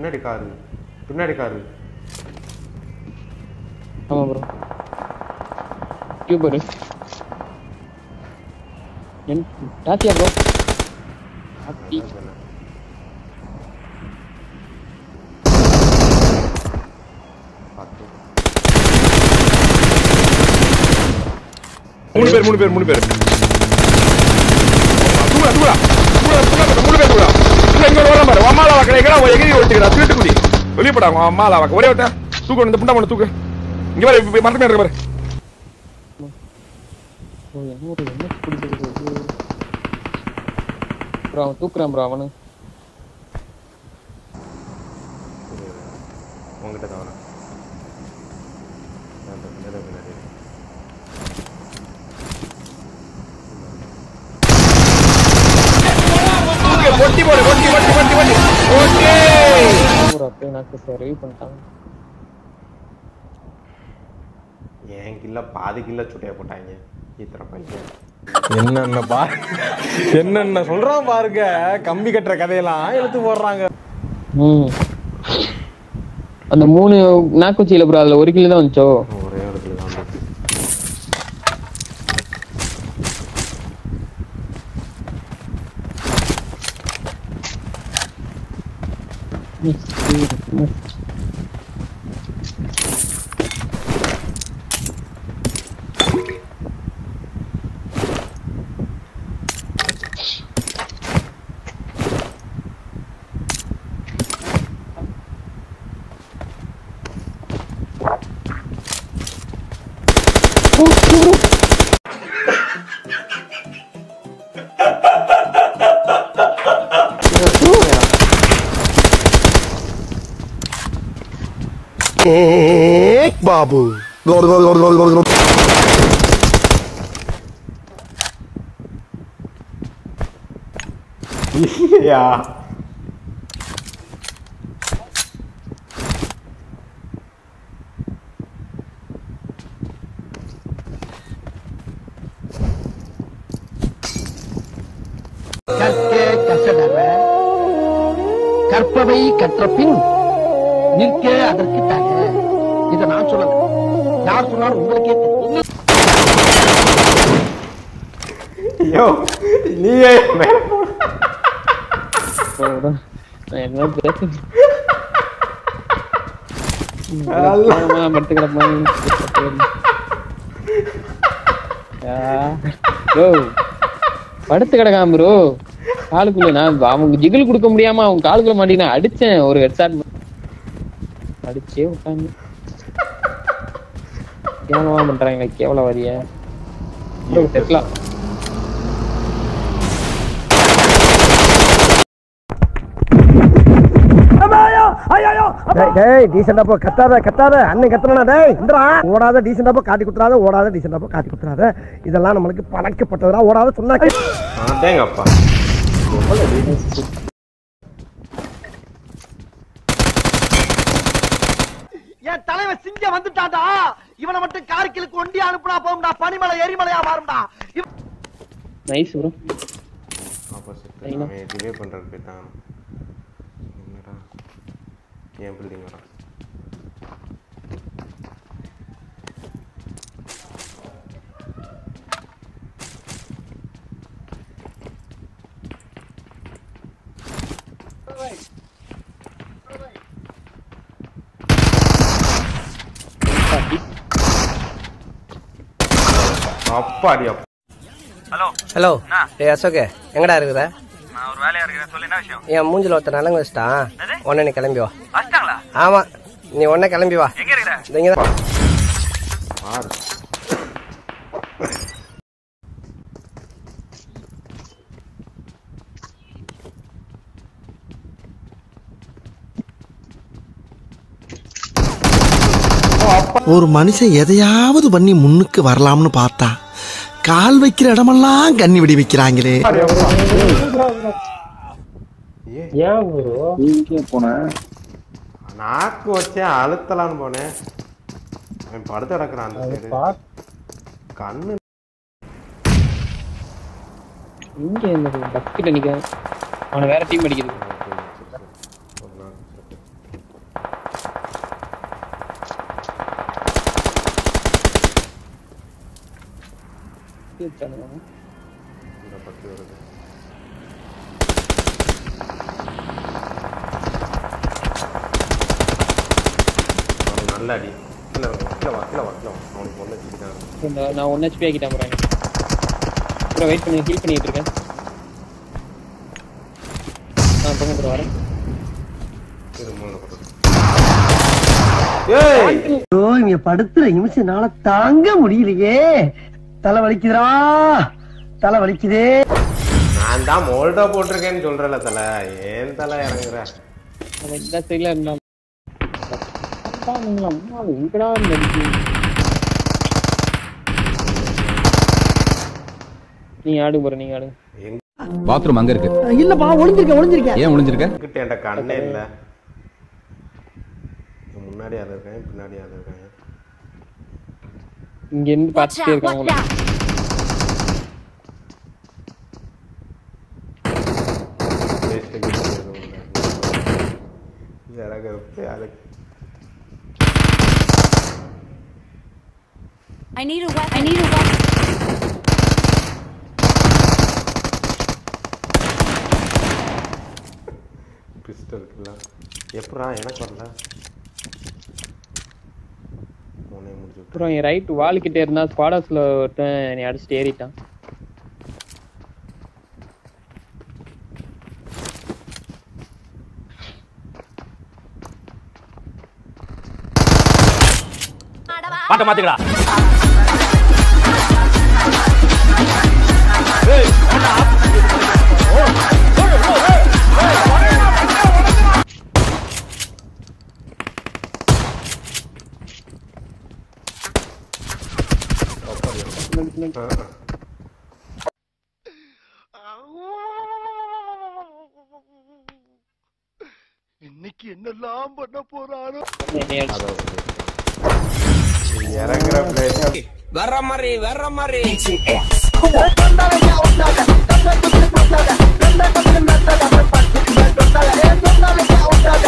பின்னாடி காரு பின்னாடி காரு ஆமா ப்ரோ கியூபரு என் டாத்தியா ப்ரோ டாத்தி பார்த்து மூணு பேர் மூணு பேர் மூணு பேர் தூக்குடா தூக்குடா தூக்குடா தூக்குடா மூணு பேர் தூக்குடா இல்ல இங்க வரலாம் பாரு அம்மால வாக்கடை எங்கடா ஒரு எகிரி ஓட்டிக்கிறா திருட்டு குடி வெளிய போடா உன் அம்மால வாக்க ஒரே ஒருத்தன் தூக்கு இந்த புண்டா பண்ண தூக்கு இங்க பாரு இப்ப மரத்து மேல இருக்கு பாரு ஓ என்ன ஒரு என்ன பிடிக்கிறது ப்ரோ அவன் தூக்குறான் ப்ரோ அவனு உங்ககிட்ட தான் வரேன் அந்த பின்னாடி பின்னாடி தூக்கு பொட்டி போடு பொட்டி பொட்டி பொட்டி பொட்டி ஓகே ஒரு அப்படியே நாக்கு சார் ரிவ்யூ பண்ணிட்டாங்க என் கில்ல பாதி கில்ல சுட்டைய போட்டாங்க இத்தனை பையன் என்னென்ன பா என்னென்ன சொல்றான் பாருங்க கம்பி கட்டுற கதையெல்லாம் எடுத்து போடுறாங்க ம் அந்த மூணு நாக்குச்சியில ப்ரோ அதுல ஒரு கிலோ தான் வந்துச்சோ ஒரே இடத்துல தான் வந்துச்சு. బాబు யா கற்க கசடற கற்பவை கற்ற பின் நிற்க அதற்கு தக இதை நான் சொல்லல யார் சொன்னாலும் உங்களுக்கே தெரியும் ஐயோ நீயே மேல போ ப்ரோ என்ன பேசு படுத்து கிடப்பான் ப்ரோ படுத்து கிடக்காம ப்ரோ காலுக்குள்ள நான் அவங்க ஜிகில் கொடுக்க முடியாம அவங்க காலுக்குள்ள மாட்டி நான் அடிச்சேன் ஒரு ஹெட்ஷாட் அடிச்சே விட்டாங்க கேவலமா பண்றாங்க கேவல வரிய ப்ரோ டெஸ்லா டேய் டேய் டீசெண்டா போ கத்தாத கத்தாத அண்ணன் கத்துறா டேய் இந்தரா ஓடாத டீசெண்டா போ காட்டி குத்துறாத ஓடாத டீசெண்டா போ காட்டி குத்துறாத இதெல்லாம் நம்மளுக்கு பழக்கப்பட்டதுடா ஓடாத சொன்னா கேளு. தேங்கப்பா என் தலைவன் சிங்கம் வந்துட்டான்டா இவனை மட்டும் கார்கிலுக்கு ஒண்டி அனுப்புனா போகும்டா பனிமலை எரிமலையா மாறும்டா இவ- நைஸ் ப்ரோ ஆப்போசிட் ஐநா. அவன் டிலே பண்ணுறது போயிட்டான் என்னடா என் பில்டிங் வரான் அப்பாடி அப்பா ஹலோ ஏ அசோக் எங்கடா இருக்கிற என் மூஞ்சில ஒருத்தர் நலங்கு வச்சிட்டான் உடனே நீ கிளம்பி வா ஆமா நீ உடனே கிளம்பி வா இதோ இங்கதான் பாரு ஒரு மனுஷன் எதையாவது பண்ணி முன்னுக்கு வரலாம்னு பார்த்தா கால் வைக்கிற இடமெல்லாம் கண்ணி வெடி வைக்கிறாங்களே நாக்கு வச்சேன் அழுத்தலான்னு போனேன் அவன் படுத்து கிடக்குறான் அந்த சைடு கண்ணு இங்க இந்த பக்கெட்ல நிக்க அவன வேற டீம் அடிக்குது ஒரு நாள் வச்சானுங்க இந்த பத்து வருது அவனுக்கு நல்ல அடி கீழே வா கீழே வா கீழே வா கீழே வா அவனுக்கு ஒன்று வச்சுக்கிட்டான் இந்த நான் ஒன் ஹெச்பி ஆக்கிட்டேன் ப்ரோ ப்ரோ வெயிட் பண்ணி ஹீல் பண்ணிட்டு இருக்கேன் ஆ போங்க ப்ரோ வரேன் இது மூணு போட்டு ஏய் ஐயோ இங்க படுத்துற நிமிஷம்னால தாங்க முடியலையே தலை வலிக்குதுடா தலை வலிக்குதே நான் தான் மோல்டோ போட்டிருக்கேன்னு சொல்றல தலை ஏன் தலை இறங்குற அவன் இந்த சைடில் இருந்தான் அம்மா எங்கடா நடிக்கு நீ ஆடு ப்ரோ நீங்க ஆடு பாத்ரூம் அங்க இருக்கு இல்லப்பா ஒளிஞ்சிருக்க ஒளிஞ்சிருக்க ஏன் ஒளிஞ்சிருக்க கிட்ட என்கிட்ட கண்ணே இல்ல முன்னாடி அது இருக்கேன் பின்னாடி அது இருக்கேன் இங்க இருந்து பார்த்துட்டே இருக்காங்க உங்களை. வேஸ்ட் இறங்க அது I need a weapon. I need a weapon. Pistol இருக்குல்ல எப்படா எனக்கு வரல மூணே முடிச்சு விட்டு அப்புறம் என் ரைட் வால் கிட்ட இருந்தா ஸ்பாடர்ஸ்ல ஒருத்தன் நீ அடிச்சுட்டு ஏறிட்டான் பாட்ட மாத்துக்கடா இன்னைக்கு என்னெல்லாம் பண்ண போறாரோ என்னை அடிச்சு இறங்குற பிளேஸ் வர்ற மாதிரி வர்ற மாதிரி ஏ